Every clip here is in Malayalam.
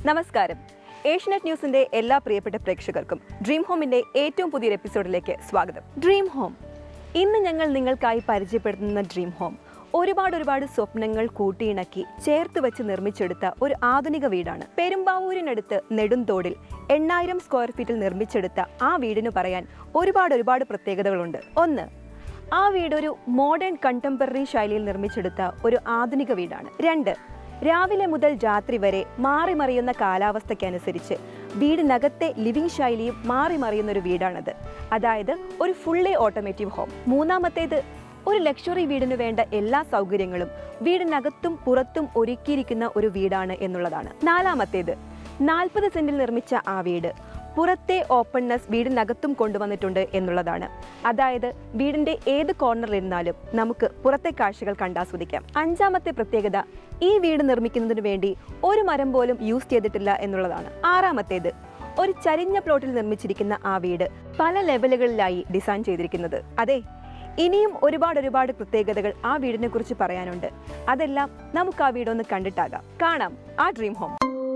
നമസ്കാരം ഏഷ്യനെറ്റ് ന്യൂസിന്റെ എല്ലാ പ്രിയപ്പെട്ട പ്രേക്ഷകർക്കും ഡ്രീം ഹോമിന്റെ ഏറ്റവും പുതിയൊരു എപ്പിസോഡിലേക്ക് സ്വാഗതം ഡ്രീം ഹോം ഇന്ന് ഞങ്ങൾ നിങ്ങൾക്കായി പരിചയപ്പെടുത്തുന്ന ഡ്രീം ഹോം ഒരുപാട് ഒരുപാട് സ്വപ്നങ്ങൾ കൂട്ടിയിണക്കി ചേർത്ത് വെച്ച് നിർമ്മിച്ചെടുത്ത ഒരു ആധുനിക വീടാണ് പെരുമ്പാവൂരിനടുത്ത് നെടുന്തോടിൽ എണ്ണായിരം സ്ക്വയർ ഫീറ്റിൽ നിർമ്മിച്ചെടുത്ത ആ വീടിന് പറയാൻ ഒരുപാട് ഒരുപാട് പ്രത്യേകതകളുണ്ട് ഒന്ന് ആ വീട് ഒരു മോഡേൺ കണ്ടംപററി ശൈലിയിൽ നിർമ്മിച്ചെടുത്ത ഒരു ആധുനിക വീടാണ് രണ്ട് രാവിലെ മുതൽ രാത്രി വരെ മാറി മറിയുന്ന കാലാവസ്ഥയ്ക്കനുസരിച്ച് വീടിനകത്തെ ലിവിംഗ് ശൈലിയും മാറി മറിയുന്ന ഒരു വീടാണത് അതായത് ഒരു ഫുള്ളി ഓട്ടോമേറ്റീവ് ഹോം മൂന്നാമത്തേത് ഒരു ലക്ഷറി വീടിന് വേണ്ട എല്ലാ സൗകര്യങ്ങളും വീടിനകത്തും പുറത്തും ഒരുക്കിയിരിക്കുന്ന ഒരു വീടാണ് എന്നുള്ളതാണ് നാലാമത്തേത് നാൽപ്പത് സെന്റിൽ നിർമ്മിച്ച ആ വീട് പുറത്തെ ഓപ്പൺനെസ് വീടിനകത്തും കൊണ്ടുവന്നിട്ടുണ്ട് എന്നുള്ളതാണ് അതായത് വീടിന്റെ ഏത് കോർണറിലിരുന്നാലും നമുക്ക് പുറത്തെ കാഴ്ചകൾ കണ്ടാസ്വദിക്കാം അഞ്ചാമത്തെ പ്രത്യേകത ഈ വീട് നിർമ്മിക്കുന്നതിന് വേണ്ടി ഒരു മരം പോലും യൂസ് ചെയ്തിട്ടില്ല എന്നുള്ളതാണ് ആറാമത്തേത് ഒരു ചരിഞ്ഞ പ്ലോട്ടിൽ നിർമ്മിച്ചിരിക്കുന്ന ആ വീട് പല ലെവലുകളിലായി ഡിസൈൻ ചെയ്തിരിക്കുന്നത് അതെ ഇനിയും ഒരുപാട് ഒരുപാട് പ്രത്യേകതകൾ ആ വീടിനെ കുറിച്ച് പറയാനുണ്ട് അതെല്ലാം നമുക്ക് ആ വീടൊന്ന് കണ്ടിട്ടാകാം കാണാം ആ ഡ്രീം ഹോം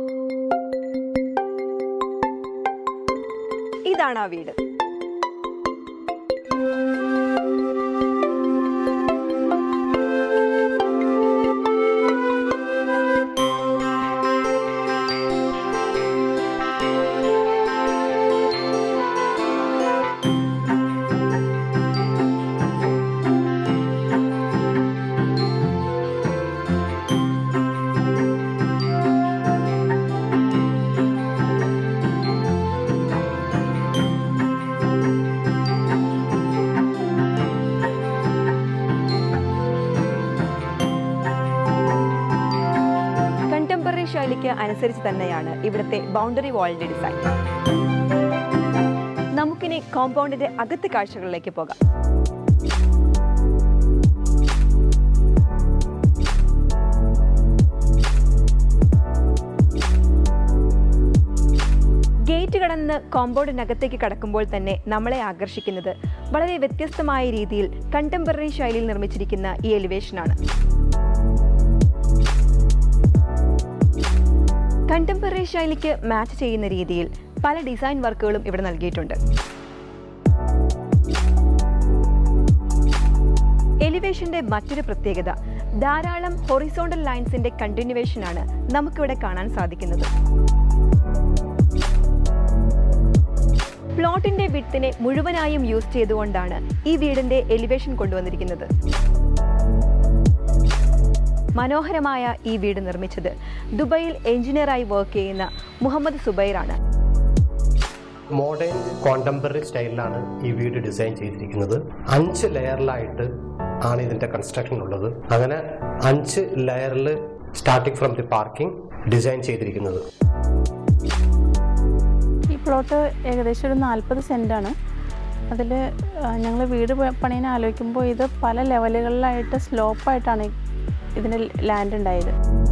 ഇതാണ് ആ വീട് കണ്ടംപററി ശൈലിക്ക് അനുസരിച്ച് തന്നെയാണ് ഇവിടുത്തെ ബൗണ്ടറി വാളിന്റെ ഡിസൈൻ നമുക്കിനി കോമ്പൗണ്ടിന്റെ അകത്ത് കാഴ്ചകളിലേക്ക് പോകാം ഗേറ്റ് കടന്ന് കോമ്പൗണ്ടിനകത്തേക്ക് കടക്കുമ്പോൾ തന്നെ നമ്മളെ ആകർഷിക്കുന്നത് വളരെ വ്യത്യസ്തമായ രീതിയിൽ കണ്ടംപററി ശൈലിയിൽ നിർമ്മിച്ചിരിക്കുന്ന ഈ എലിവേഷനാണ് കണ്ടംപററി ശൈലിക്ക് മാച്ച് ചെയ്യുന്ന രീതിയിൽ പല ഡിസൈൻ വർക്കുകളും ഇവിടെ നൽകിയിട്ടുണ്ട് എലിവേഷന്റെ മറ്റൊരു പ്രത്യേകത ധാരാളം ഹൊറിസോണ്ടൽ ലൈൻസിന്റെ കണ്ടിന്യൂവേഷൻ ആണ് നമുക്കിവിടെ കാണാൻ സാധിക്കുന്നത് പ്ലോട്ടിന്റെ വിട്ടിനെ മുഴുവനായും യൂസ് ചെയ്തുകൊണ്ടാണ് ഈ വീടിന്റെ എലിവേഷൻ കൊണ്ടുവന്നിരിക്കുന്നത് മനോഹരമായ ഈ വീട് നിർമ്മിച്ചത് ദുബൈയിൽ എഞ്ചിനീയറായി വർക്ക് ചെയ്യുന്ന മുഹമ്മദ് സുബൈറാണ് മോഡേൺ കോണ്ടംപററി സ്റ്റൈലിലാണ് ഈ വീട് ഡിസൈൻ ചെയ്തിരിക്കുന്നത് അഞ്ച് ലെയറിലായിട്ട് ആണ് ഇതിന്റെ കൺസ്ട്രക്ഷൻ ഉള്ളത് അങ്ങനെ അഞ്ച് ലെയറിൽ starting from the parking design ചെയ്തിരിക്കുന്നത് ഈ പ്ലോട്ട് ഏകദേശം ഒരു നാൽപ്പത് സെൻറ്റാണ് അതിൽ ഞങ്ങൾ വീട് പ- പണിയാൻ ആലോചിക്കുമ്പോൾ ഇത് പല ലെവലുകളിലായിട്ട് സ്ലോപ്പായിട്ടാണ് ഇതിന് ലാൻഡ് ഉണ്ടായത്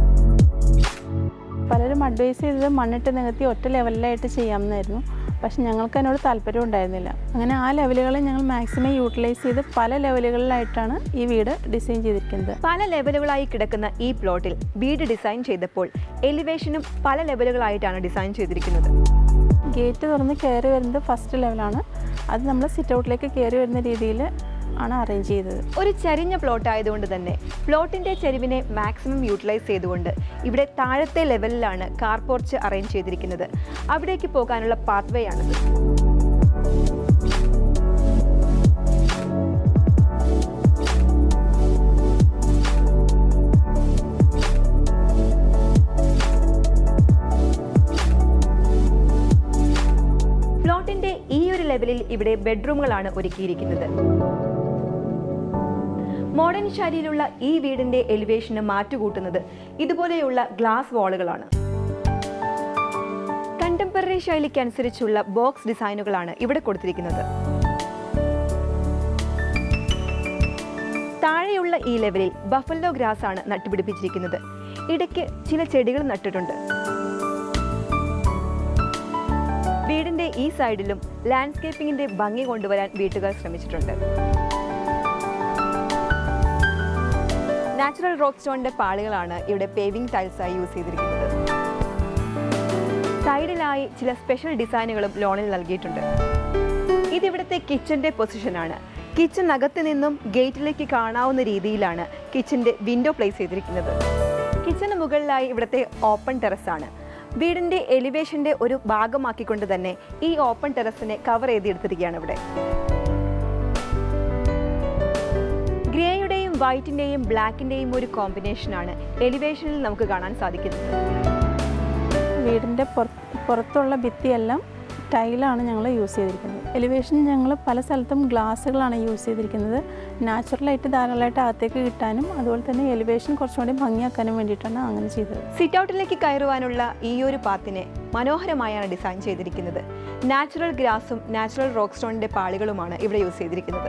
പലരും അഡ്വൈസ് ചെയ്തത് മണ്ണിട്ട് നികത്തി ഒറ്റ ലെവലിലായിട്ട് ചെയ്യാമെന്നായിരുന്നു പക്ഷെ ഞങ്ങൾക്ക് അതിനോട് താല്പര്യം ഉണ്ടായിരുന്നില്ല അങ്ങനെ ആ ലെവലുകളെ ഞങ്ങൾ മാക്സിമം യൂട്ടിലൈസ് ചെയ്ത് പല ലെവലുകളിലായിട്ടാണ് ഈ വീട് ഡിസൈൻ ചെയ്തിരിക്കുന്നത് പല ലെവലുകളായി കിടക്കുന്ന ഈ പ്ലോട്ടിൽ വീട് ഡിസൈൻ ചെയ്തപ്പോൾ എലിവേഷനും പല ലെവലുകളായിട്ടാണ് ഡിസൈൻ ചെയ്തിരിക്കുന്നത് ഗേറ്റ് തുറന്ന് കയറി വരുന്നത് ഫസ്റ്റ് ലെവലാണ് അത് നമ്മൾ സിറ്റ് ഔട്ടിലേക്ക് കയറി വരുന്ന രീതിയിൽ ആണ് അറേഞ്ച് ചെയ്തത് ഒരു ചരിഞ്ഞ പ്ലോട്ട് ആയതുകൊണ്ട് തന്നെ പ്ലോട്ടിന്റെ ചെരിവിനെ മാക്സിമം യൂട്ടിലൈസ് ചെയ്തുകൊണ്ട് ഇവിടെ താഴത്തെ ലെവലിലാണ് കാർ പോർച്ച് അറേഞ്ച് ചെയ്തിരിക്കുന്നത് അവിടേക്ക് പോകാനുള്ള പാത്വേ ആണിത് പ്ലോട്ടിന്റെ ഈ ഒരു ലെവലിൽ ഇവിടെ ബെഡ്റൂമുകളാണ് ഒരുക്കിയിരിക്കുന്നത് മോഡേൺ ശൈലിയിലുള്ള ഈ വീടിന്റെ എലിവേഷന് മാറ്റുകൂട്ടുന്നത് ഇതുപോലെയുള്ള ഗ്ലാസ് വാളുകളാണ് കണ്ടംപററി ശൈലിക്ക് അനുസരിച്ചുള്ള ബോക്സ് ഡിസൈനുകളാണ് ഇവിടെ കൊടുത്തിരിക്കുന്നത് താഴെയുള്ള ഈ ലെവലിൽ ബഫല്ലോ ഗ്രാസ് ആണ് നട്ടുപിടിപ്പിച്ചിരിക്കുന്നത് ഇടയ്ക്ക് ചില ചെടികൾ നട്ടിട്ടുണ്ട് വീടിന്റെ ഈ സൈഡിലും ലാൻഡ്സ്കേപ്പിംഗിന്റെ ഭംഗി കൊണ്ടുവരാൻ വീട്ടുകാർ ശ്രമിച്ചിട്ടുണ്ട് നാച്ചുറൽ റോക്ക് സ്റ്റോണിന്റെ പാളികളാണ് ഇവിടെ പേവിംഗ് ടൈൽസായി യൂസ് ചെയ്തിരിക്കുന്നത് സൈഡിലായി ചില സ്പെഷ്യൽ ഡിസൈനുകളും ലോണിൽ നൽകിയിട്ടുണ്ട് ഇതിവിടുത്തെ കിച്ചന്റെ പൊസിഷനാണ് കിച്ചനകത്ത് നിന്നും ഗേറ്റിലേക്ക് കാണാവുന്ന രീതിയിലാണ് കിച്ചന്റെ വിൻഡോ പ്ലേസ് ചെയ്തിരിക്കുന്നത് കിച്ചന് മുകളിലായി ഇവിടുത്തെ ഓപ്പൺ ടെറസാണ് വീടിന്റെ എലിവേഷന്റെ ഒരു ഭാഗമാക്കിക്കൊണ്ട് തന്നെ ഈ ഓപ്പൺ ടെറസിനെ കവർ ചെയ്തെടുത്തിരിക്കുകയാണ് ഇവിടെ ഗ്രേയുടെയും വൈറ്റിന്റെയും ബ്ലാക്കിന്റെയും ഒരു കോമ്പിനേഷനാണ് എലിവേഷനിൽ നമുക്ക് കാണാൻ സാധിക്കുന്നത് വീടിൻ്റെ പുറത്തുള്ള ഭിത്തിയെല്ലാം ടൈലാണ് ഞങ്ങൾ യൂസ് ചെയ്തിരിക്കുന്നത് എലിവേഷൻ ഞങ്ങൾ പല സ്ഥലത്തും ഗ്ലാസ്സുകളാണ് യൂസ് ചെയ്തിരിക്കുന്നത് നാച്ചുറലായിട്ട് ധാരാളമായിട്ട് അകത്തേക്ക് കിട്ടാനും അതുപോലെ തന്നെ എലിവേഷൻ കുറച്ചുകൂടി ഭംഗിയാക്കാനും വേണ്ടിയിട്ടാണ് അങ്ങനെ ചെയ്തത് സിറ്റ് ഔട്ടിലേക്ക് കയറുവാനുള്ള ഈ ഒരു പാത്തിനെ മനോഹരമായാണ് ഡിസൈൻ ചെയ്തിരിക്കുന്നത് നാച്ചുറൽ ഗ്രാസും നാച്ചുറൽ റോക്ക് സ്റ്റോണിന്റെ പാളികളുമാണ് ഇവിടെ യൂസ് ചെയ്തിരിക്കുന്നത്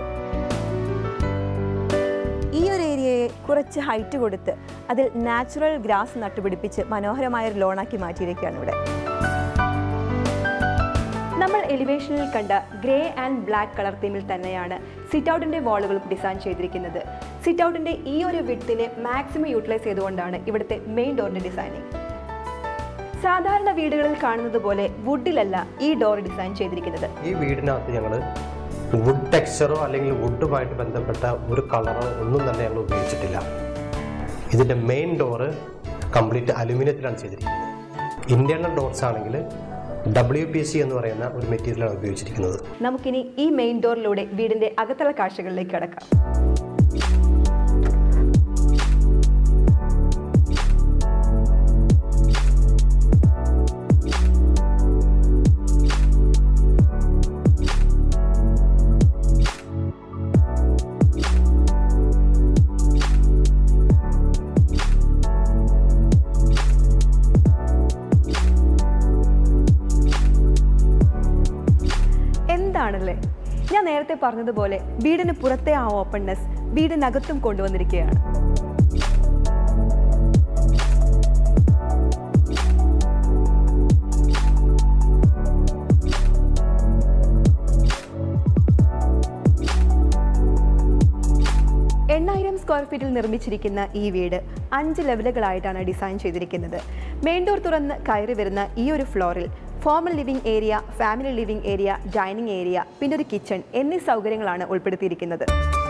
ഈ ഒരു ഏരിയയെ കുറച്ച് ഹൈറ്റ് കൊടുത്ത് അതിൽ നാച്ചുറൽ ഗ്രാസ് നട്ടുപിടിപ്പിച്ച് മനോഹരമായ ഒരു ലോണാക്കി മാറ്റിയിരിക്കുകയാണ് ഇവിടെ നമ്മൾ എലിവേഷനിൽ കണ്ട ഗ്രേ ആൻഡ് ബ്ലാക്ക് കളർ തീമിൽ തന്നെയാണ് സിറ്റ് ഔട്ടിന്റെ വാളുകളും ഡിസൈൻ ചെയ്തിരിക്കുന്നത് സിറ്റ് ഔട്ടിന്റെ ഈ ഒരു വിട്ടിനെ മാക്സിമം യൂട്ടിലൈസ് ചെയ്തുകൊണ്ടാണ് ഇവിടുത്തെ മെയിൻ ഡോറിന്റെ ഡിസൈനിങ് സാധാരണ വീടുകളിൽ കാണുന്നത് പോലെ വുഡിലല്ല ഈ ഡോർ ഡിസൈൻ ചെയ്തിരിക്കുന്നത് ഈ വീടിനകത്ത് ഞങ്ങൾ വുഡ് ടെക്സ്ചറോ അല്ലെങ്കിൽ വുഡുമായിട്ട് ബന്ധപ്പെട്ട ഒരു കളറോ ഒന്നും തന്നെ ഞങ്ങൾ ഉപയോഗിച്ചിട്ടില്ല ഇതിൻ്റെ മെയിൻ ഡോറ് കംപ്ലീറ്റ് അലുമിനിയത്തിലാണ് ചെയ്തിരിക്കുന്നത് ഇന്റേണൽ ഡോർസ് ആണെങ്കിൽ ഡബ്ല്യു പി സി എന്ന് പറയുന്ന ഒരു മെറ്റീരിയലാണ് ഉപയോഗിച്ചിരിക്കുന്നത് നമുക്കിനി ഈ മെയിൻ ഡോറിലൂടെ വീടിന്റെ അകത്തള കാഴ്ചകളിലേക്ക് കടക്കാം എന്താണല്ലേ ഞാൻ നേരത്തെ പറഞ്ഞതുപോലെ വീടിന് പുറത്തെ ആ ഓപ്പൺനെസ് വീടിനകത്തും കൊണ്ടുവന്നിരിക്കുകയാണ് എണ്ണായിരം സ്ക്വയർ ഫീറ്റിൽ നിർമ്മിച്ചിരിക്കുന്ന ഈ വീട് അഞ്ച് ലെവലുകളായിട്ടാണ് ഡിസൈൻ ചെയ്തിരിക്കുന്നത് മെയിൻ ഡോർ തുറന്ന് കയറി വരുന്ന ഈ ഒരു ഫ്ലോറിൽ formal living area family living area dining area പിന്നെ ഒരു കിച്ചൺ എന്നീ സൗകര്യങ്ങളാണ് ഉൾപ്പെടുത്തിയിരിക്കുന്നത്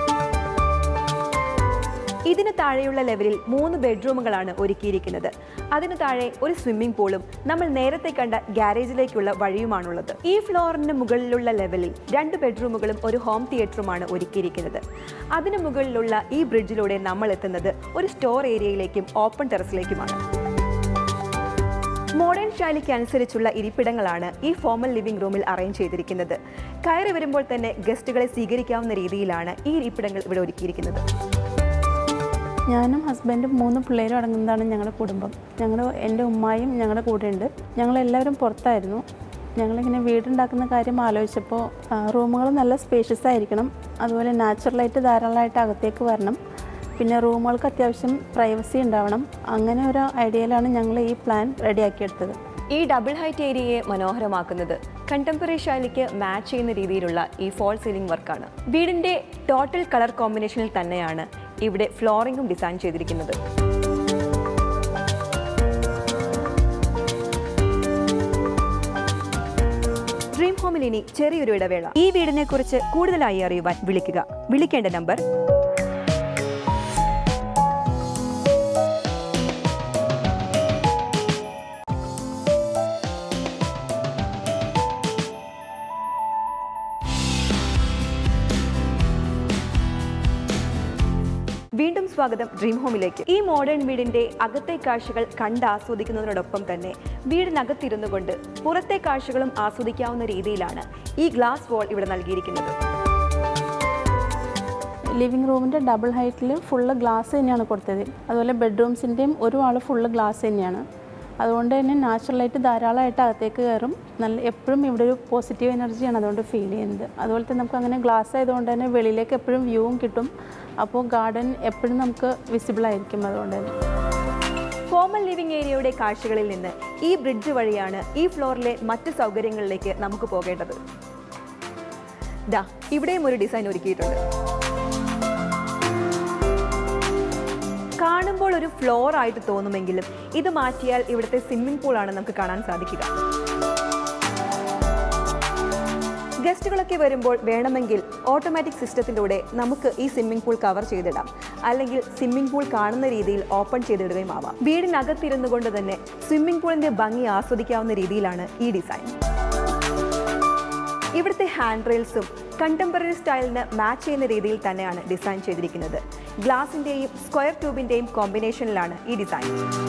ഇതിന് താഴെയുള്ള ലെവലിൽ മൂന്ന് ബെഡ്റൂമുകളാണ് ഒരുക്കിയിരിക്കുന്നത് അതിന് താഴെ ഒരു സ്വിമ്മിംഗ് പൂളും നമ്മൾ നേരത്തെ കണ്ട ഗ്യാരേജിലേക്കുള്ള വഴിയുമാണുള്ളത് ഈ ഫ്ലോറിന് മുകളിലുള്ള ലെവലിൽ രണ്ട് ബെഡ്റൂമുകളും ഒരു ഹോം തിയേറ്ററുമാണ് ഒരുക്കിയിരിക്കുന്നത് അതിന് മുകളിലുള്ള ഈ ബ്രിഡ്ജിലൂടെ നമ്മൾ എത്തുന്നത് ഒരു സ്റ്റോർ ഏരിയയിലേക്കും ഓപ്പൺ ടെറസിലേക്കുമാണ് മോഡേൺ ശൈലിക്ക് അനുസരിച്ചുള്ള ഇരിപ്പിടങ്ങളാണ് ഈ ഫോമൽ ലിവിംഗ് റൂമിൽ അറേഞ്ച് ചെയ്തിരിക്കുന്നത് കയറി വരുമ്പോൾ തന്നെ ഗസ്റ്റുകളെ സ്വീകരിക്കാവുന്ന രീതിയിലാണ് ഈ ഇരിപ്പിടങ്ങൾ ഇവിടെ ഒരുക്കിയിരിക്കുന്നത് ഞാനും ഹസ്ബൻഡും മൂന്ന് പിള്ളേരും അടങ്ങുന്നതാണ് ഞങ്ങളുടെ കുടുംബം ഞങ്ങൾ എൻ്റെ ഉമ്മായും ഞങ്ങളുടെ കൂടെ ഉണ്ട് ഞങ്ങളെല്ലാവരും പുറത്തായിരുന്നു ഞങ്ങളിങ്ങനെ വീടുണ്ടാക്കുന്ന കാര്യം ആലോചിച്ചപ്പോൾ റൂമുകൾ നല്ല സ്പേഷ്യസ് ആയിരിക്കണം അതുപോലെ നാച്ചുറലായിട്ട് ധാരാളമായിട്ട് അകത്തേക്ക് വരണം പിന്നെ റൂമുകൾക്ക് അത്യാവശ്യം പ്രൈവസി ഉണ്ടാവണം അങ്ങനെ ഒരു ഐഡിയയിലാണ് ഞങ്ങൾ ഈ പ്ലാൻ റെഡിയാക്കിയെടുത്തത് ഈ ഡബിൾ ഹൈറ്റ് ഏരിയയെ മനോഹരമാക്കുന്നത് കണ്ടംപററി ശൈലിക്ക് മാച്ച് ചെയ്യുന്ന രീതിയിലുള്ള ഈ ഫോൾ സീലിംഗ് വർക്കാണ് വീടിന്റെ ടോട്ടൽ കളർ കോമ്പിനേഷനിൽ തന്നെയാണ് ഇവിടെ ഫ്ലോറിംഗും ഡിസൈൻ ചെയ്തിരിക്കുന്നത് ഡ്രീം ഹോമിൽ ഇനി ചെറിയൊരു ഇടവേള ഈ വീടിനെ കുറിച്ച് കൂടുതലായി അറിയുവാൻ വിളിക്കുക വിളിക്കേണ്ട നമ്പർ വീണ്ടും സ്വാഗതം ഡ്രീം ഹോമിലേക്ക് ഈ മോഡേൺ വീടിന്റെ അകത്തെ കാഴ്ചകൾ കണ്ട് ആസ്വദിക്കുന്നതിനോടൊപ്പം തന്നെ വീടിനകത്തിരുന്നു കൊണ്ട് പുറത്തെ കാഴ്ചകളും ആസ്വദിക്കാവുന്ന രീതിയിലാണ് ഈ ഗ്ലാസ് വാൾ ഇവിടെ നൽകിയിരിക്കുന്നത് ലിവിങ് റൂമിൻ്റെ ഡബിൾ ഹൈറ്റിൽ ഫുള്ള് ഗ്ലാസ് തന്നെയാണ് കൊടുത്തത് അതുപോലെ ബെഡ്റൂംസിൻ്റെയും ഒരു ആൾ ഫുള്ള് ഗ്ലാസ് തന്നെയാണ് അതുകൊണ്ട് തന്നെ നാച്ചുറലായിട്ട് ധാരാളമായിട്ട് അകത്തേക്ക് കയറും നല്ല എപ്പോഴും ഇവിടെ ഒരു പോസിറ്റീവ് എനർജിയാണ് അതുകൊണ്ട് ഫീൽ ചെയ്യുന്നത് അതുപോലെ തന്നെ നമുക്ക് അങ്ങനെ ഗ്ലാസ് ആയതുകൊണ്ട് തന്നെ വെളിയിലേക്ക് എപ്പോഴും വ്യൂവും കിട്ടും അപ്പോൾ ഗാർഡൻ എപ്പോഴും നമുക്ക് വിസിബിൾ ആയിരിക്കും അതുകൊണ്ട് തന്നെ ഫോമൽ ലിവിംഗ് ഏരിയയുടെ കാഴ്ചകളിൽ നിന്ന് ഈ ബ്രിഡ്ജ് വഴിയാണ് ഈ ഫ്ലോറിലെ മറ്റ് സൗകര്യങ്ങളിലേക്ക് നമുക്ക് പോകേണ്ടത് ദാ ഇവിടെയും ഒരു ഡിസൈൻ ഒരുക്കിയിട്ടുണ്ട് കാണുമ്പോൾ ഒരു ഒരു ഫ്ലോർ ആയിട്ട് തോന്നുമെങ്കിലും ഇത് മാറ്റിയാൽ ഇവിടുത്തെ സ്വിമ്മിംഗ് പൂളാണ് നമുക്ക് കാണാൻ സാധിക്കുക ഗസ്റ്റുകളൊക്കെ വരുമ്പോൾ വേണമെങ്കിൽ ഓട്ടോമാറ്റിക് സിസ്റ്റത്തിലൂടെ നമുക്ക് ഈ സ്വിമ്മിംഗ് പൂൾ കവർ ചെയ്തിടാം അല്ലെങ്കിൽ സ്വിമ്മിംഗ് പൂൾ കാണുന്ന രീതിയിൽ ഓപ്പൺ ചെയ്തിടുകയും ആവാം വീടിനകത്തിരുന്നു കൊണ്ട് തന്നെ സ്വിമ്മിംഗ് പൂളിന്റെ ഭംഗി ആസ്വദിക്കാവുന്ന രീതിയിലാണ് ഈ ഡിസൈൻ ഇവിടുത്തെ ഹാൻഡ് റെയിൽസും കണ്ടംപററി സ്റ്റൈലിന് മാച്ച് ചെയ്യുന്ന രീതിയിൽ തന്നെയാണ് ഡിസൈൻ ചെയ്തിരിക്കുന്നത് ഗ്ലാസിന്റെയും സ്ക്വയർ ട്യൂബിന്റെയും കോമ്പിനേഷനിലാണ് ഈ ഡിസൈൻ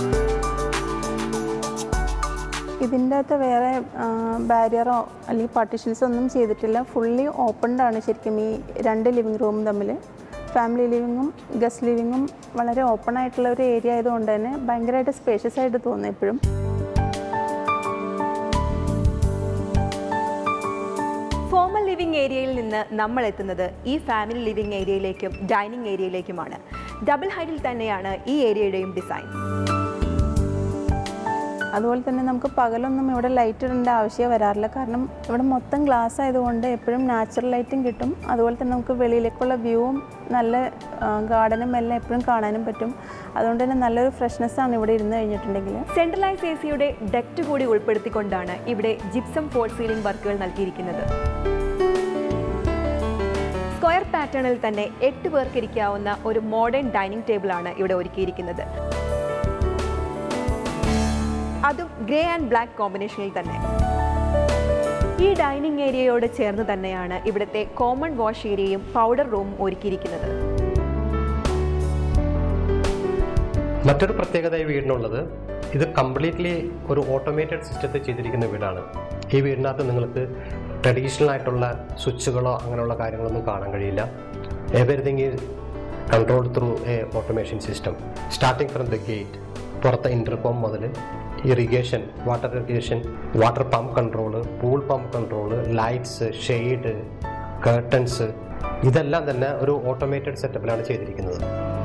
ഇതിൻ്റെ അകത്ത് വേറെ ബാരിയറോ അല്ലെങ്കിൽ പാർട്ടീഷൻസോ ഒന്നും ചെയ്തിട്ടില്ല ഫുള്ളി ഓപ്പൺഡ് ആണ് ശരിക്കും ഈ രണ്ട് ലിവിങ് റൂമും തമ്മിൽ ഫാമിലി ലിവിങ്ങും ഗസ്റ്റ് ലിവിങ്ങും വളരെ ഓപ്പൺ ആയിട്ടുള്ള ഒരു ഏരിയ ആയതുകൊണ്ട് തന്നെ ഭയങ്കരമായിട്ട് സ്പേഷ്യസ് ആയിട്ട് തോന്നും എപ്പോഴും ഫോമൽ ലിവിംഗ് ഏരിയയിൽ നിന്ന് നമ്മൾ എത്തുന്നത് ഈ ഫാമിലി ലിവിംഗ് ഏരിയയിലേക്കും ഡൈനിങ് ഏരിയയിലേക്കുമാണ് ഡബിൾ ഹൈറ്റിൽ തന്നെയാണ് ഈ ഏരിയയുടെയും ഡിസൈൻ അതുപോലെ തന്നെ നമുക്ക് പകലൊന്നും ഇവിടെ ലൈറ്റ് ഇടേണ്ട ആവശ്യം വരാറില്ല കാരണം ഇവിടെ മൊത്തം ഗ്ലാസ് ആയതുകൊണ്ട് എപ്പോഴും നാച്ചുറൽ ലൈറ്റും കിട്ടും അതുപോലെ തന്നെ നമുക്ക് വെളിയിലേക്കുള്ള വ്യൂവും നല്ല ഗാർഡനും എല്ലാം എപ്പോഴും കാണാനും പറ്റും അതുകൊണ്ട് തന്നെ നല്ലൊരു ഫ്രഷ്നെസ് ആണ് ഇവിടെ ഇരുന്ന് കഴിഞ്ഞിട്ടുണ്ടെങ്കിൽ സെൻട്രലൈസ് എ സിയുടെ ഡെക്റ്റ് കൂടി ഉൾപ്പെടുത്തിക്കൊണ്ടാണ് ഇവിടെ ജിപ്സം ഫോൾ സീലിംഗ് വർക്കുകൾ നൽകിയിരിക്കുന്നത് സ്ക്വയർ പാറ്റേണിൽ തന്നെ എട്ട് പേർക്ക് ഇരിക്കാവുന്ന ഒരു മോഡേൺ ഡൈനിങ് ടേബിളാണ് ഇവിടെ ഒരുക്കിയിരിക്കുന്നത് അതും ഗ്രേ ആൻഡ് ബ്ലാക്ക് കോമ്പിനേഷനിൽ തന്നെ ഈ ഡൈനിങ് ഏരിയയോട് ചേർന്ന് തന്നെയാണ് ഇവിടുത്തെ കോമൺ വാഷ് ഏരിയയും പൗഡർ റൂമും ഒരുക്കിയിരിക്കുന്നത് മറ്റൊരു പ്രത്യേകത ഈ വീടിനുള്ളത് ഇത് കംപ്ലീറ്റ്ലി ഒരു ഓട്ടോമേറ്റഡ് സിസ്റ്റത്തിൽ ചെയ്തിരിക്കുന്ന വീടാണ് ഈ വീടിനകത്ത് നിങ്ങൾക്ക് ട്രഡീഷണൽ ആയിട്ടുള്ള സ്വിച്ചുകളോ അങ്ങനെയുള്ള കാര്യങ്ങളൊന്നും കാണാൻ കഴിയില്ല everything is control through a automation system starting from the gate പുറത്തെ ഇൻ്റർകോം മുതൽ irrigation water irrigation water pump control pool pump control lights shade curtains ഇതെല്ലാം തന്നെ ഒരു ഓട്ടോമേറ്റഡ് സെറ്റപ്പിലാണ് ചെയ്തിരിക്കുന്നത്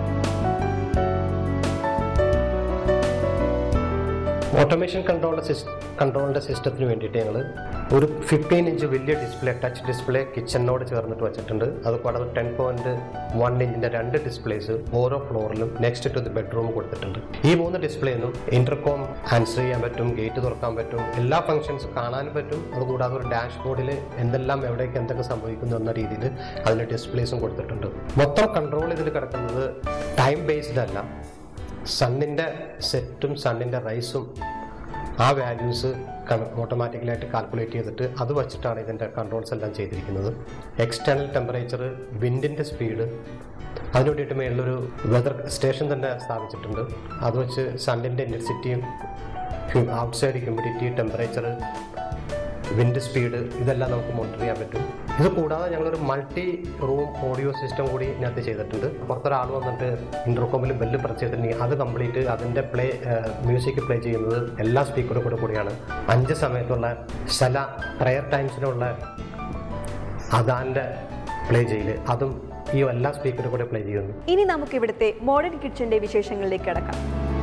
ഓട്ടോമേഷൻ കൺട്രോളിൻ്റെ സിസ്റ്റം കൺട്രോളിൻ്റെ സിസ്റ്റത്തിന് വേണ്ടിയിട്ട് ഞങ്ങൾ ഒരു ഫിഫ്റ്റീൻ ഇഞ്ച് വലിയ ഡിസ്പ്ലേ ടച്ച് ഡിസ്പ്ലേ കിച്ചണിനോട് ചേർന്നിട്ട് വെച്ചിട്ടുണ്ട് അതുകൂടാതെ ടെൻ പോയിന്റ് വൺ ഇഞ്ചിൻ്റെ രണ്ട് ഡിസ്പ്ലേസ് ഓരോ ഫ്ലോറിലും നെക്സ്റ്റ് ടു ദി ബെഡ്റൂം കൊടുത്തിട്ടുണ്ട് ഈ മൂന്ന് ഡിസ്പ്ലേന്നും ഇന്റർകോം ആൻസർ ചെയ്യാൻ പറ്റും ഗേറ്റ് തുറക്കാൻ പറ്റും എല്ലാ ഫംഗ്ഷൻസ് കാണാനും പറ്റും അതുകൂടാതെ ഒരു ഡാഷ് ബോർഡിൽ എന്തെല്ലാം എവിടേക്ക് എന്തൊക്കെ സംഭവിക്കുന്നു എന്ന രീതിയിൽ അതിന് ഡിസ്പ്ലേസും കൊടുത്തിട്ടുണ്ട് മൊത്തം കൺട്രോൾ ഇതിൽ കിടക്കുന്നത് ടൈം ബേസ്ഡ് അല്ല സണ്ണിൻ്റെ സെറ്റും സണ്ണിൻ്റെ റൈസും ആ വാല്യൂസ് ഓട്ടോമാറ്റിക്കലായിട്ട് കാൽക്കുലേറ്റ് ചെയ്തിട്ട് അത് വച്ചിട്ടാണ് ഇതിൻ്റെ കൺട്രോൾസ് എല്ലാം ചെയ്തിരിക്കുന്നത് എക്സ്റ്റേണൽ ടെമ്പറേച്ചർ വിൻഡിൻ്റെ സ്പീഡ് അതിന് വേണ്ടിയിട്ട് മേളിലൊരു വെതർ സ്റ്റേഷൻ തന്നെ സ്ഥാപിച്ചിട്ടുണ്ട് അത് വെച്ച് സണ്ണിൻ്റെ ഇൻറ്റൻസിറ്റിയും outside humidity temperature wind speed ഇതെല്ലാം നമുക്ക് മോണിറ്റർ ചെയ്യാൻ പറ്റും ഇത് കൂടാതെ ഞങ്ങളൊരു മൾട്ടി റൂം ഓഡിയോ സിസ്റ്റം കൂടി ഇതിനകത്ത് ചെയ്തിട്ടുണ്ട് പുറത്തൊരാൾ വന്നിട്ട് ഇൻ്റർകോമിൽ ബെല്ല് പ്രസ് ചെയ്തിട്ടുണ്ടെങ്കിൽ അത് കംപ്ലീറ്റ് അതിൻ്റെ പ്ലേ മ്യൂസിക് പ്ലേ ചെയ്യുന്നത് എല്ലാ സ്പീക്കറും കൂടെ കൂടിയാണ് അഞ്ച് സമയത്തുള്ള ചില പ്രയർ ടൈംസിനുള്ള അതാൻ്റെ പ്ലേ ചെയ്യൽ അതും ഈ എല്ലാ സ്പീക്കറും കൂടെ പ്ലേ ചെയ്യുന്നു ഇനി നമുക്ക് ഇവിടുത്തെ മോഡേൺ കിച്ചന്റെ വിശേഷങ്ങളിലേക്ക് കടക്കാം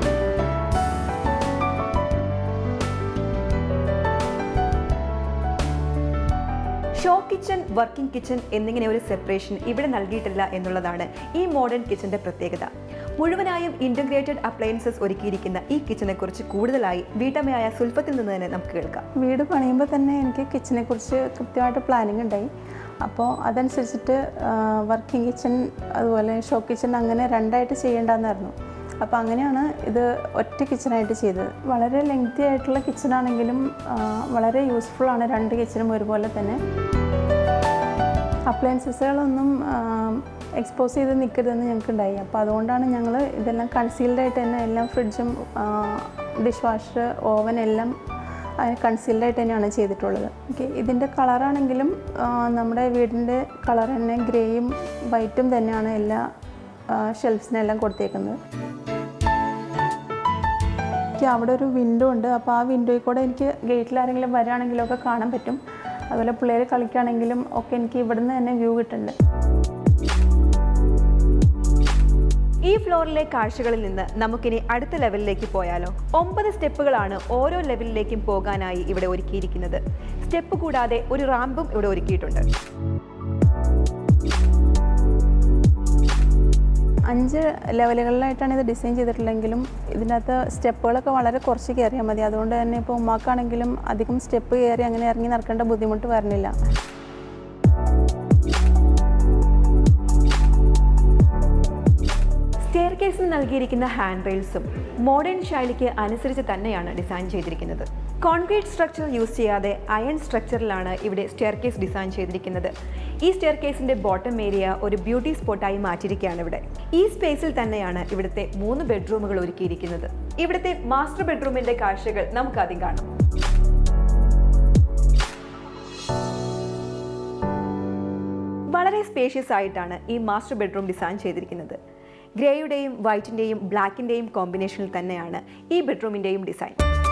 ഷോ കിച്ചൺ വർക്കിംഗ് കിച്ചൺ എന്നിങ്ങനെ ഒരു സെപ്പറേഷൻ ഇവിടെ നൽകിയിട്ടില്ല എന്നുള്ളതാണ് ഈ മോഡേൺ കിച്ചന്റെ പ്രത്യേകത മുഴുവനായും ഇന്റഗ്രേറ്റഡ് അപ്ലയൻസസ് ഒരുക്കിയിരിക്കുന്ന ഈ കിച്ചനെ കുറിച്ച് കൂടുതലായി വീട്ടമ്മയായ സുൽഫത്തിൽ നിന്ന് തന്നെ നമുക്ക് കേൾക്കാം വീട് പണിയുമ്പോൾ തന്നെ എനിക്ക് കിച്ചനെ കുറിച്ച് കൃത്യമായിട്ട് പ്ലാനിങ് ഉണ്ടായി അപ്പോൾ അതനുസരിച്ചിട്ട് വർക്കിംഗ് കിച്ചൺ അതുപോലെ ഷോ കിച്ചൺ അങ്ങനെ രണ്ടായിട്ട് ചെയ്യേണ്ടതെന്നായിരുന്നു അപ്പോൾ അങ്ങനെയാണ് ഇത് ഒറ്റ കിച്ചണായിട്ട് ചെയ്തത് വളരെ ലെങ്തി ആയിട്ടുള്ള കിച്ചണാണെങ്കിലും വളരെ യൂസ്ഫുൾ ആണ് രണ്ട് കിച്ചണും ഒരുപോലെ തന്നെ അപ്ലയൻസസുകളൊന്നും എക്സ്പോസ് ചെയ്ത് നിൽക്കരുതെന്ന് ഞങ്ങൾക്കുണ്ടായി അപ്പോൾ അതുകൊണ്ടാണ് ഞങ്ങൾ ഇതെല്ലാം കൺസീൽഡ് ആയിട്ട് തന്നെ എല്ലാം ഫ്രിഡ്ജും ഡിഷ് വാഷർ ഓവൻ എല്ലാം അതിന് കൺസീൽഡ് ആയിട്ട് തന്നെയാണ് ചെയ്തിട്ടുള്ളത് ഓക്കെ ഇതിൻ്റെ കളറാണെങ്കിലും നമ്മുടെ വീടിൻ്റെ കളർ തന്നെ ഗ്രേയും വൈറ്റും തന്നെയാണ് എല്ലാ ഷെൽഫ്സിനെല്ലാം കൊടുത്തേക്കുന്നത് എനിക്ക് അവിടെ ഒരു വിൻഡോ ഉണ്ട് അപ്പോൾ ആ വിൻഡോയിൽ കൂടെ എനിക്ക് ഗേറ്റിൽ ആരെങ്കിലും വരികയാണെങ്കിലും ഒക്കെ കാണാൻ പറ്റും അതുപോലെ പിള്ളേർ കളിക്കുകയാണെങ്കിലും ഒക്കെ എനിക്ക് ഇവിടുന്ന് തന്നെ വ്യൂ കിട്ടുന്നുണ്ട് ഈ ഫ്ലോറിലെ കാഴ്ചകളിൽ നിന്ന് നമുക്കിനി അടുത്ത ലെവലിലേക്ക് പോയാലോ ഒമ്പത് സ്റ്റെപ്പുകളാണ് ഓരോ ലെവലിലേക്കും പോകാനായി ഇവിടെ ഒരുക്കിയിരിക്കുന്നത് സ്റ്റെപ്പ് കൂടാതെ ഒരു റാമ്പും ഇവിടെ ഒരുക്കിയിട്ടുണ്ട് അഞ്ച് ലെവലുകളിലായിട്ടാണ് ഇത് ഡിസൈൻ ചെയ്തിട്ടുള്ളെങ്കിലും ഇതിനകത്ത് സ്റ്റെപ്പുകളൊക്കെ വളരെ കുറച്ച് കയറിയാൽ മതി അതുകൊണ്ട് തന്നെ ഇപ്പോൾ ഉമ്മാക്കാണെങ്കിലും അധികം സ്റ്റെപ്പ് കയറി അങ്ങനെ ഇറങ്ങി നടക്കേണ്ട ബുദ്ധിമുട്ട് വരണില്ല സ്റ്റെയർ കേസിൽ നൽകിയിരിക്കുന്ന ഹാൻഡ് റെയിൽസും മോഡേൺ ശൈലിക്ക് അനുസരിച്ച് തന്നെയാണ് ഡിസൈൻ ചെയ്തിരിക്കുന്നത് കോൺക്രീറ്റ് സ്ട്രക്ചർ യൂസ് ചെയ്യാതെ അയൺ സ്ട്രക്ചറിലാണ് ഇവിടെ സ്റ്റെയർ കേസ് ഡിസൈൻ ചെയ്തിരിക്കുന്നത് ഈ സ്റ്റെയർ കേസിന്റെ ബോട്ടം ഏരിയ ഒരു ബ്യൂട്ടി സ്പോട്ടായി മാറ്റിയിരിക്കുകയാണ് ഇവിടെ ഈ സ്പേസിൽ തന്നെയാണ് ഇവിടുത്തെ മൂന്ന് ബെഡ്റൂമുകൾ ഒരുക്കിയിരിക്കുന്നത് ഇവിടുത്തെ മാസ്റ്റർ ബെഡ്റൂമിന്റെ കാഴ്ചകൾ നമുക്ക് ആദ്യം കാണാം വളരെ സ്പേഷ്യസ് ആയിട്ടാണ് ഈ മാസ്റ്റർ ബെഡ്റൂം ഡിസൈൻ ചെയ്തിരിക്കുന്നത് ഗ്രേയുടെയും വൈറ്റിൻ്റെയും ബ്ലാക്കിൻ്റെയും കോമ്പിനേഷനിൽ തന്നെയാണ് ഈ ബെഡ്റൂമിൻ്റെയും ഡിസൈൻ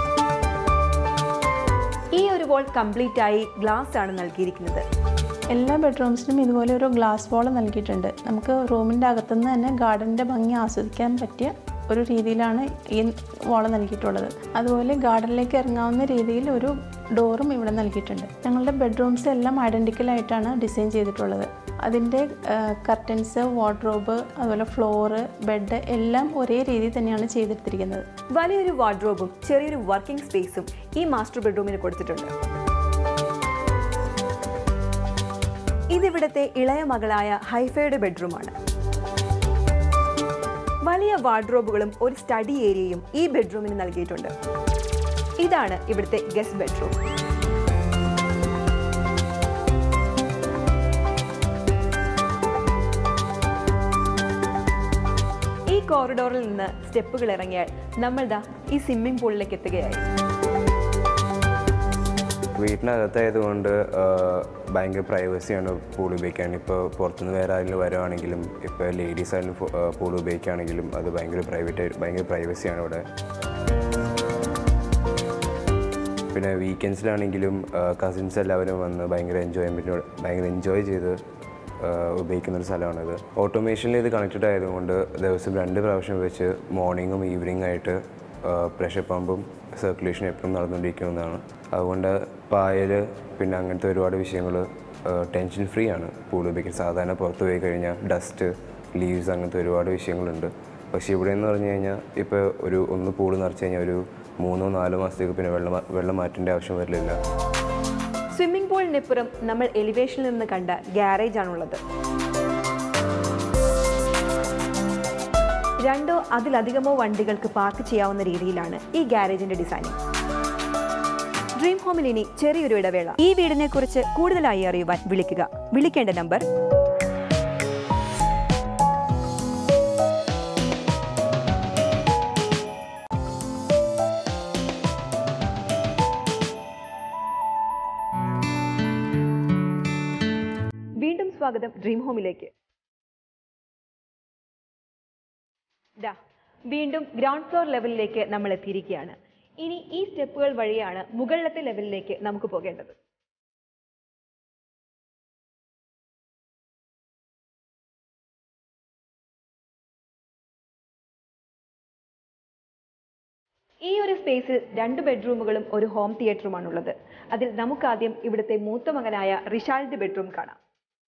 ഈ ഒരു വോൾ കംപ്ലീറ്റ് ആയി ഗ്ലാസ് ആണ് നൽകിയിരിക്കുന്നത് എല്ലാ ബെഡ്റൂംസിനും ഇതുപോലെ ഒരു ഗ്ലാസ് വാൾ നൽകിയിട്ടുണ്ട് നമുക്ക് റൂമിൻ്റെ അകത്തുനിന്ന് തന്നെ ഗാർഡൻ്റെ ഭംഗി ആസ്വദിക്കാൻ പറ്റിയ ഒരു രീതിയിലാണ് ഈ വാൾ നൽകിയിട്ടുള്ളത് അതുപോലെ ഗാർഡനിലേക്ക് ഇറങ്ങാവുന്ന രീതിയിൽ ഒരു ഡോറും ഇവിടെ നൽകിയിട്ടുണ്ട് ഞങ്ങളുടെ ബെഡ്റൂംസ് എല്ലാം ഐഡൻറ്റിക്കൽ ആയിട്ടാണ് ഡിസൈൻ ചെയ്തിട്ടുള്ളത് അതിൻ്റെ കർട്ടൻസ് വാർഡ്രോബ് അതുപോലെ ഫ്ലോറ് ബെഡ് എല്ലാം ഒരേ രീതിയിൽ തന്നെയാണ് ചെയ്തെടുത്തിരിക്കുന്നത് വലിയൊരു വാർഡ്രോബും ചെറിയൊരു വർക്കിംഗ് സ്പേസും ഈ മാസ്റ്റർ ബെഡ്റൂമിന് കൊടുത്തിട്ടുണ്ട് ഇതിവിടുത്തെ ഇളയ മകളായ ഹൈഫയുടെ ബെഡ്റൂമാണ് വലിയ വാർഡ്രോബുകളും ഒരു സ്റ്റഡി ഏരിയയും ഈ ബെഡ്റൂമിന് നൽകിയിട്ടുണ്ട് ഇതാണ് ഇവിടുത്തെ ഗസ്റ്റ് ബെഡ്റൂം ഈ കോറിഡോറിൽ നിന്ന് സ്റ്റെപ്പുകൾ ഇറങ്ങിയാൽ നമ്മൾ ദാ ഈ സ്വിമ്മിംഗ് പൂളിലേക്ക് എത്തുകയായി വീട്ടിനകത്തായതുകൊണ്ട് ഭയങ്കര പ്രൈവസിയാണ് പൂൾ ഉപയോഗിക്കാൻ ഇപ്പോൾ പുറത്തുനിന്ന് വേറെ ആരെങ്കിലും വരുവാണെങ്കിലും ഇപ്പോൾ ലേഡീസ് ആയാലും പൂൾ ഉപയോഗിക്കുകയാണെങ്കിലും അത് ഭയങ്കര പ്രൈവറ്റ് ഭയങ്കര പ്രൈവസിയാണ് ഇവിടെ പിന്നെ വീക്കെൻഡ്സിലാണെങ്കിലും കസിൻസ് എല്ലാവരും വന്ന് ഭയങ്കര എൻജോയ്മെൻറ്റ് ഭയങ്കര എൻജോയ് ചെയ്ത് ആ, ഉപയോഗിക്കുന്ന ഒരു സ്ഥലമാണിത് ഓട്ടോമേഷനിൽ ഇത് കണക്റ്റഡ് ആയതുകൊണ്ട് ദിവസം രണ്ട് പ്രാവശ്യം വെച്ച് മോർണിംഗും ഈവനിങ് ആയിട്ട് പ്രഷർ പമ്പും സർക്കുലേഷൻ എപ്പോഴും നടന്നുകൊണ്ടിരിക്കുന്നതാണ് അതുകൊണ്ട് പായൽ പിന്നെ അങ്ങനത്തെ ഒരുപാട് വിഷയങ്ങൾ ടെൻഷൻ ഫ്രീ ആണ് പൂൾ ഉപയോഗിക്കാൻ സാധാരണ പുറത്ത് പോയി കഴിഞ്ഞാൽ ഡസ്റ്റ് ലീവ്സ് അങ്ങനത്തെ ഒരുപാട് വിഷയങ്ങളുണ്ട് പക്ഷേ ഇവിടെ എന്ന് പറഞ്ഞു കഴിഞ്ഞാൽ ഇപ്പോൾ ഒരു ഒന്ന് പൂള് നിറച്ച് കഴിഞ്ഞാൽ ഒരു മൂന്നോ നാലോ മാസത്തേക്ക് പിന്നെ വെള്ളം മാ- വെള്ളം മാറ്റേണ്ട ആവശ്യം വരില്ല സ്വിമ്മിംഗ് പൂളിനിപ്പുറം നമ്മൾ എലിവേഷനിൽ നിന്ന് കണ്ട ഗ്യാരേജ് ആണുള്ളത് രണ്ടോ അതിലധികമോ വണ്ടികൾക്ക് പാർക്ക് ചെയ്യാവുന്ന രീതിയിലാണ് ഈ ഗ്യാരേജിന്റെ ഡിസൈനിങ് ഡ്രീം ഹോമിൽ ഇനി ചെറിയൊരു ഇടവേള ഈ വീടിനെ കുറിച്ച് കൂടുതലായി അറിയുവാൻ വിളിക്കുക വിളിക്കേണ്ട നമ്പർ വീണ്ടും സ്വാഗതം ഡ്രീം ഹോമിലേക്ക് ദാ വീണ്ടും ഗ്രൗണ്ട് ഫ്ലോർ ലെവലിലേക്ക് നമ്മൾ എത്തിയിരിക്കുകയാണ് ഇനി ഈ സ്റ്റെപ്പുകൾ വഴിയാണ് മുകളിലത്തെ ലെവലിലേക്ക് നമുക്ക് പോകേണ്ടത് ഈ ഒരു സ്പേസിൽ രണ്ട് ബെഡ്റൂമുകളും ഒരു ഹോം തിയേറ്ററുമാണുള്ളത് അതിൽ നമുക്കാദ്യം ഇവിടുത്തെ മൂത്ത മകനായ റിഷാൽഡ് ബെഡ്റൂം കാണാം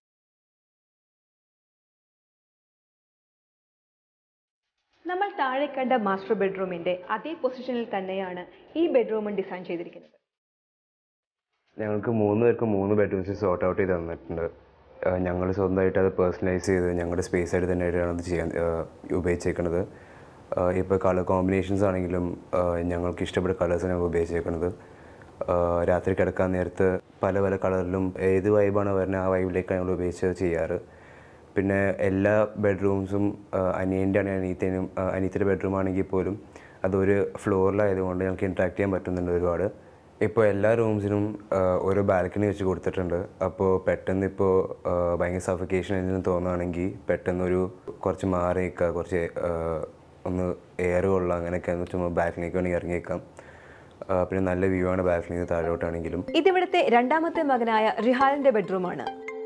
നമ്മൾ താഴെ കണ്ട മാസ്റ്റർ ബെഡ്റൂമിന്റെ അതേ പൊസിഷനിൽ തന്നെയാണ് ഈ ബെഡ്റൂമും ഡിസൈൻ ചെയ്തിരിക്കുന്നത് ഞങ്ങൾക്ക് മൂന്ന് പേർക്ക് മൂന്ന് ബെഡ്റൂംസ് സോർട്ട് ഔട്ട് ചെയ്ത് തന്നിട്ടുണ്ട് ഞങ്ങൾ സ്വന്തമായിട്ട് അത് പേഴ്സണലൈസ് ചെയ്ത് ഞങ്ങളുടെ സ്പേസ് ആയിട്ട് തന്നെയായിട്ടാണ് അത് ചെയ്യാൻ ആഹ് ഉപയോഗിച്ചേക്കുന്നത് ഇപ്പോൾ കളർ കോമ്പിനേഷൻസ് ആണെങ്കിലും ആഹ് ഞങ്ങൾക്ക് ഇഷ്ടപ്പെട്ട കളേഴ്സാണ് ഞങ്ങൾ ഉപയോഗിച്ചേക്കുന്നത് ആഹ് രാത്രി കിടക്കാൻ നേരത്ത് പല പല കളറിലും ഏത് വൈബാണ് വരുന്നത് ആ വൈബിലേക്ക് ഞങ്ങൾ ഉപയോഗിച്ച് ചെയ്യാറ് പിന്നെ എല്ലാ ബെഡ്റൂംസും അനിയൻ്റെ ആണെങ്കിൽ അനീത്തേനും അനീത്തിൻ്റെ ബെഡ്റൂം ആണെങ്കിൽ പോലും അതൊരു ഫ്ലോറിലായതുകൊണ്ട് ഞങ്ങൾക്ക് ഇൻട്രാക്ട് ചെയ്യാൻ പറ്റുന്നുണ്ട് ഒരുപാട് ഇപ്പോൾ എല്ലാ റൂംസിനും ഓരോ ബാൽക്കണി വെച്ച് കൊടുത്തിട്ടുണ്ട് അപ്പോൾ പെട്ടെന്ന് ഇപ്പോൾ ഭയങ്കര സഫിക്കേഷൻ എന്തെങ്കിലും തോന്നുകയാണെങ്കിൽ പെട്ടെന്നൊരു കുറച്ച് മാറി നിൽക്കുക കുറച്ച് ആ, ഒന്ന് എയർ കൊള്ളുക അങ്ങനെയൊക്കെ ഒന്ന് ചുമ്മാ ബാൽക്കണിക്ക് വേണമെങ്കിൽ ഇറങ്ങിയേക്കാം ആ, പിന്നെ നല്ല വ്യൂ ആണ് ബാൽക്കണിയിൽ നിന്ന് താഴോട്ടാണെങ്കിലും ഇതിവിടുത്തെ രണ്ടാമത്തെ മകനായ റിഹാലിന്റെ ബെഡ്റൂമാണ്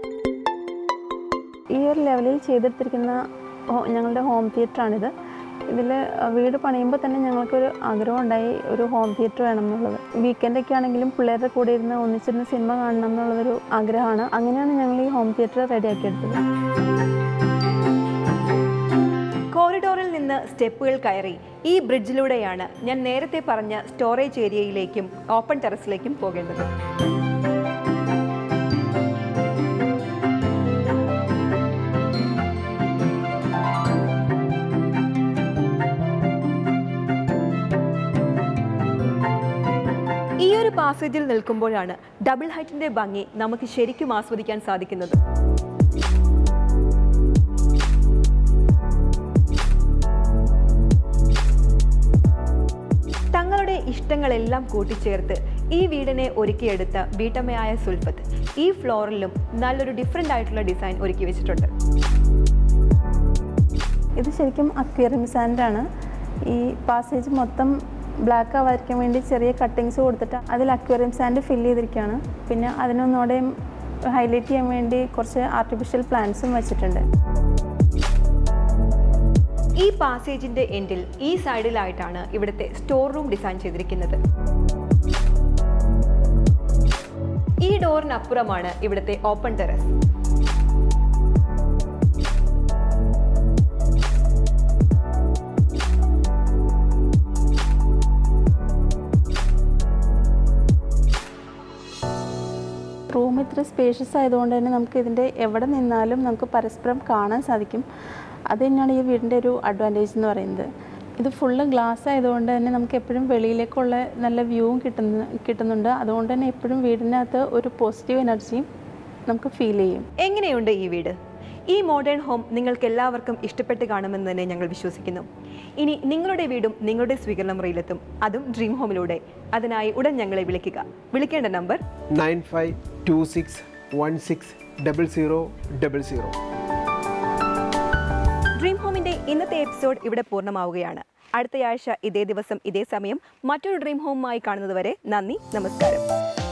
ഈ ഒരു ലെവലിൽ ചെയ്തെടുത്തിരിക്കുന്ന ഹോ- ഞങ്ങളുടെ ഹോം തിയേറ്ററാണിത് ഇതിൽ വീട് പണിയുമ്പോൾ തന്നെ ഞങ്ങൾക്കൊരു ആഗ്രഹം ഉണ്ടായി ഒരു ഹോം തിയേറ്റർ വേണം എന്നുള്ളത് വീക്കെൻഡൊക്കെ ആണെങ്കിലും പിള്ളേരുടെ കൂടെ ഇരുന്ന് ഒന്നിച്ചിരുന്ന് സിനിമ കാണണം എന്നുള്ളതൊരു ആഗ്രഹമാണ് അങ്ങനെയാണ് ഞങ്ങൾ ഈ ഹോം തിയേറ്റർ റെഡിയാക്കിയെടുത്തത് സ്റ്റെപ്പുകൾ കയറി ഈ ബ്രിഡ്ജിലൂടെയാണ് ഞാൻ നേരത്തെ പറഞ്ഞ സ്റ്റോറേജ് ഏരിയയിലേക്കും ഓപ്പൺ ടെറസിലേക്കും പോകേണ്ടത് ഈ ഒരു പാസേജിൽ നിൽക്കുമ്പോഴാണ് ഡബിൾ ഹൈറ്റിന്റെ ഭംഗി നമുക്ക് ശരിക്കും ആസ്വദിക്കാൻ സാധിക്കുന്നത് തങ്ങളുടെ ഇഷ്ടങ്ങളെല്ലാം കൂട്ടിച്ചേർത്ത് ഈ വീടിനെ ഒരുക്കിയെടുത്ത വീട്ടമ്മയായ സുൽഫത്ത് ഈ ഫ്ലോറിലും നല്ലൊരു ഡിഫറെൻ്റ് ആയിട്ടുള്ള ഡിസൈൻ ഒരുക്കി വെച്ചിട്ടുണ്ട് ഇത് ശരിക്കും അക്വേറിയം സാൻഡാണ് ഈ പാസേജ് മൊത്തം ബ്ലാക്ക് ആവാതിരിക്കാൻ വേണ്ടി ചെറിയ കട്ടിങ്സ് കൊടുത്തിട്ട് അതിൽ അക്വേറിയം സാൻഡ് ഫില്ല് ചെയ്തിരിക്കുകയാണ് പിന്നെ അതിനൊന്നുകൂടെയും ഹൈലൈറ്റ് ചെയ്യാൻ വേണ്ടി കുറച്ച് ആർട്ടിഫിഷ്യൽ പ്ലാന്റ്സും വെച്ചിട്ടുണ്ട് ഈ പാസേജിന്റെ എൻഡിൽ ഈ സൈഡിലായിട്ടാണ് ഇവിടുത്തെ സ്റ്റോർ റൂം ഡിസൈൻ ചെയ്തിരിക്കുന്നത് ഈ ഡോറിനപ്പുറമാണ് ഇവിടുത്തെ ഓപ്പൺ ടെറസ് റൂം ഇത്ര സ്പേഷ്യസ് ആയതുകൊണ്ട് തന്നെ നമുക്ക് ഇതിൻ്റെ എവിടെ നിന്നാലും നമുക്ക് പരസ്പരം കാണാൻ സാധിക്കും അത് തന്നെയാണ് ഈ വീടിൻ്റെ ഒരു അഡ്വാൻറ്റേജ് എന്ന് പറയുന്നത് ഇത് ഫുള്ള് ഗ്ലാസ് ആയതുകൊണ്ട് തന്നെ നമുക്ക് എപ്പോഴും വെളിയിലേക്കുള്ള നല്ല വ്യൂവും കിട്ടുന്ന കിട്ടുന്നുണ്ട് അതുകൊണ്ട് തന്നെ എപ്പോഴും വീടിനകത്ത് ഒരു പോസിറ്റീവ് എനർജിയും നമുക്ക് ഫീൽ ചെയ്യും എങ്ങനെയുണ്ട് ഈ വീട് ഈ മോഡേൺ ഹോം നിങ്ങൾക്ക് എല്ലാവർക്കും ഇഷ്ടപ്പെട്ട് കാണുമെന്ന് തന്നെ ഞങ്ങൾ വിശ്വസിക്കുന്നു ഇനി നിങ്ങളുടെ വീടും നിങ്ങളുടെ സ്വീകരണ മുറിയിലെത്തും അതും ഡ്രീം ഹോമിലൂടെ അതിനായി ഉടൻ ഞങ്ങളെ വിളിക്കുക വിളിക്കേണ്ട number nine five two six one six double zero double zero dream ഹോമിന്റെ ഇന്നത്തെ എപ്പിസോഡ് ഇവിടെ പൂർണ്ണമാവുകയാണ് അടുത്തയാഴ്ച ഇതേ ദിവസം ഇതേ സമയം മറ്റൊരു ഡ്രീം ഹോമുമായി കാണുന്നതുവരെ നന്ദി നമസ്കാരം